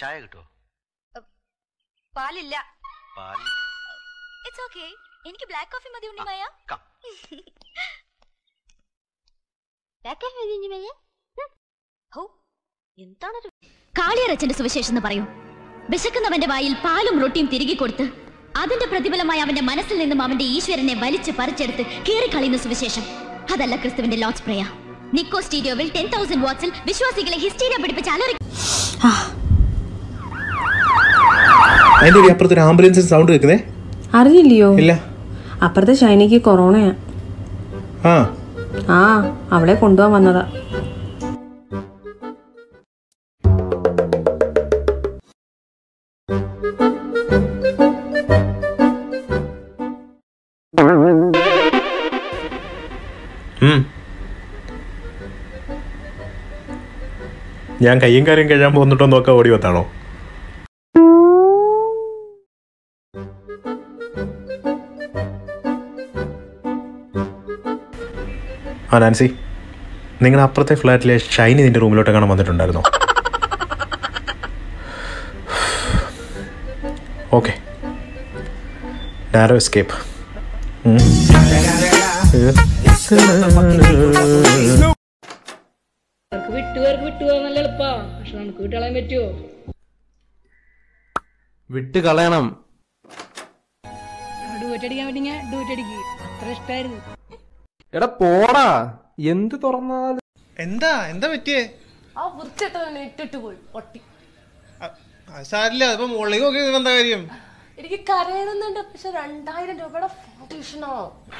ചായ കിട്ടുമോ പാലില്ല പാൽ ഇറ്റ്സ് ഓക്കെ എനിക്ക് ബ്ലാക്ക് കോഫി മതി ഉണ്ണിമായ കം ബ്ലാക്ക് കോഫി മതി ഉണ്ണിമായ ഹോ എന്താണൊരു കാളിയറച്ചന്റെ സുവിശേഷം എന്ന് പറയൂ വിശക്കുന്നവന്റെ വായിൽ പാലും റൊട്ടിയും തിരികെ കൊടുത്ത് അതിന്റെ പ്രതിഫലമായി അവന്റെ മനസ്സിൽ നിന്നും അവന്റെ ഈശ്വരനെ വലിച്ചു പറിച്ചെടുത്ത് കീറിക്കളയുന്ന സുവിശേഷം അതല്ല ക്രിസ്തുവിന്റെ ലോഡ്സ് പ്രേയ നിക്കോ സ്റ്റീരിയോവിൽ ടെൻ തൗസൻഡ് വാട്സിൽ വിശ്വാസികളെ ഹിസ്റ്റീരിയ പിടിപ്പിച്ച് അലറി അതിന്റെ ഒരു അപ്പുറത്ത് ഒരു ആംബുലൻസിന് സൗണ്ട് കേൾക്കുന്നേ അറിഞ്ഞില്ലയോ ഇല്ല അപ്പുറത്തെ ഷൈനിക്ക് കൊറോണയാ ആ ആ അവളെ കൊണ്ടുപോകാൻ വന്നതാ ഉം. ഞാൻ കയ്യും കാര്യം കഴിയാൻ പോകുന്നിട്ടോ നോക്കാൻ ഓടി വത്താണോ ആ നാൻസി നിങ്ങൾ അപ്പുറത്തെ ഫ്ലാറ്റിലെ ഷൈനി നിന്റെ റൂമിലോട്ട് കാണാൻ വന്നിട്ടുണ്ടായിരുന്നോ ഓക്കെ നാരോ എസ്കേപ്പ് അവർക്ക് വിട്ടുകാർക്ക് വിട്ടുപോകാൻ നല്ല എളുപ്പാ പക്ഷെ നമുക്ക് വിട്ടുകളയാൻ പറ്റുമോ വിട്ട് കളയണം ഡൂറ്റ് അടിക്കാൻ പറ്റിങ്ങ ഡൂറ്റ് അടിക്ക് അത്ര ഇഷ്ടായിരുന്നു എടാ പോടാ എന്ത് തുറന്നാലും എന്താ എന്താ പറ്റിയേ ആ വൃത്തിയിട്ടവനെ ഇട്ടിട്ട് പോയി ഒട്ടി അത് സാരില്ല അതിപ്പോ മുകളിലേക്ക് നോക്കി എന്താ കാര്യം എനിക്ക് കരയണമെന്നുണ്ട് പക്ഷെ രണ്ടായിരം രൂപയുടെ ഫൗണ്ടേഷനോ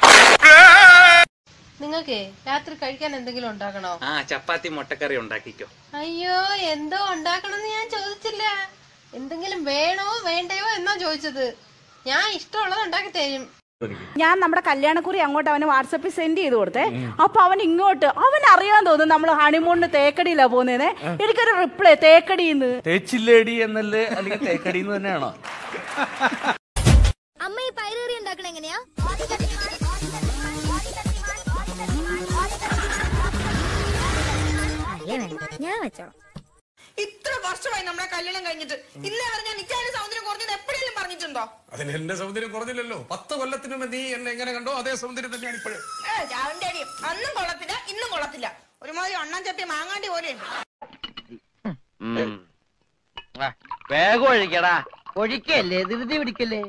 നിങ്ങൾക്കേ രാത്രി കഴിക്കാൻ എന്തെങ്കിലും ഉണ്ടാക്കണോ ആ ചപ്പാത്തി മുട്ടക്കറി ഉണ്ടാക്കിക്കോ അയ്യോ എന്തോ ഉണ്ടാക്കണമെന്ന് ഞാൻ ചോദിച്ചില്ല എന്തെങ്കിലും വേണോ വേണ്ടയോ എന്നാ ചോദിച്ചത് ഞാൻ ഇഷ്ടമുള്ളത് ഉണ്ടാക്കി തരും ഞാൻ നമ്മുടെ കല്യാണക്കുറി അങ്ങോട്ട് അവന് വാട്സപ്പിൽ സെൻഡ് ചെയ്ത് കൊടുത്തേ അപ്പൊ അവൻ ഇങ്ങോട്ട് അവൻ അറിയാൻ തോന്നുന്നു നമ്മൾ ഹണിമൂണിന് തേക്കടിയിലാ പോകുന്നേനെ എനിക്കൊരു റിപ്ലൈ തേക്കടിന്ന് തേച്ചില്ലേടി എന്നല്ലേ അല്ലെങ്കിൽ തേക്കടി എന്ന് തന്നെയാണോ അമ്മ ഈ പയറുകറി ഉണ്ടാക്കണ എങ്ങനെയാ ഞാൻ വെച്ചോളാം ഇത്ര വർഷമായി നമ്മളെ കല്യാണം കഴിഞ്ഞിട്ട് ഇന്നേ വരെ ഞാൻ നിശ്ചയ സൗന്ദര്യം കുറഞ്ഞത് എപ്പോഴെങ്കിലും പറഞ്ഞിട്ടുണ്ടോ അതിന് എന്റെ സൗന്ദര്യം കുറഞ്ഞില്ലല്ലോ പത്ത് കൊല്ലത്തിന് മുമ്പ് നീ എന്നെ എങ്ങനെ കണ്ടോ അതേ സൗന്ദര്യം തന്നെയാണ് ഇപ്പോഴും ഏ ചാവിന്റെ അടിയും അന്നും കൊള്ളത്തില്ല ഇന്നും കൊള്ളത്തില്ല ഒരുമാതിരി അണ്ണാൻ ചട്ടിയ മാങ്ങാണ്ടി പോലെ വേഗം ഒഴിക്കടാ ഒഴിക്കല്ലേ ധൃതി പിടിക്കല്ലേ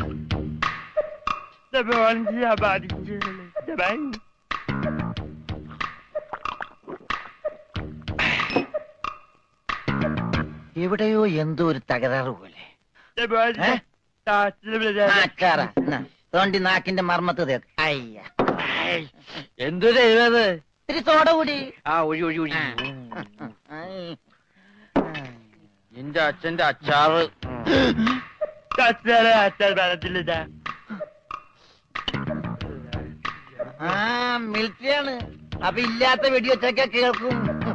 എവിടെയോ എന്തോ ഒരു തകരാറ് പോലെ ഏ? നാക്കാറ. എന്നാ, തോണ്ടി നാക്കിന്റെ മർമ്മത്ത് തേക്ക് അയ്യ എന്തൊരു എഴുത് ഇത്തിരി സോട കൂടി ആ ഒഴി ഒഴി ഒഴി എന്റെ അച്ഛന്റെ അച്ചാറ് ആ മിലിറ്ററിയാണ് അപ്പൊ ഇല്ലാത്ത വെടിവെച്ചൊക്കെ കേൾക്കും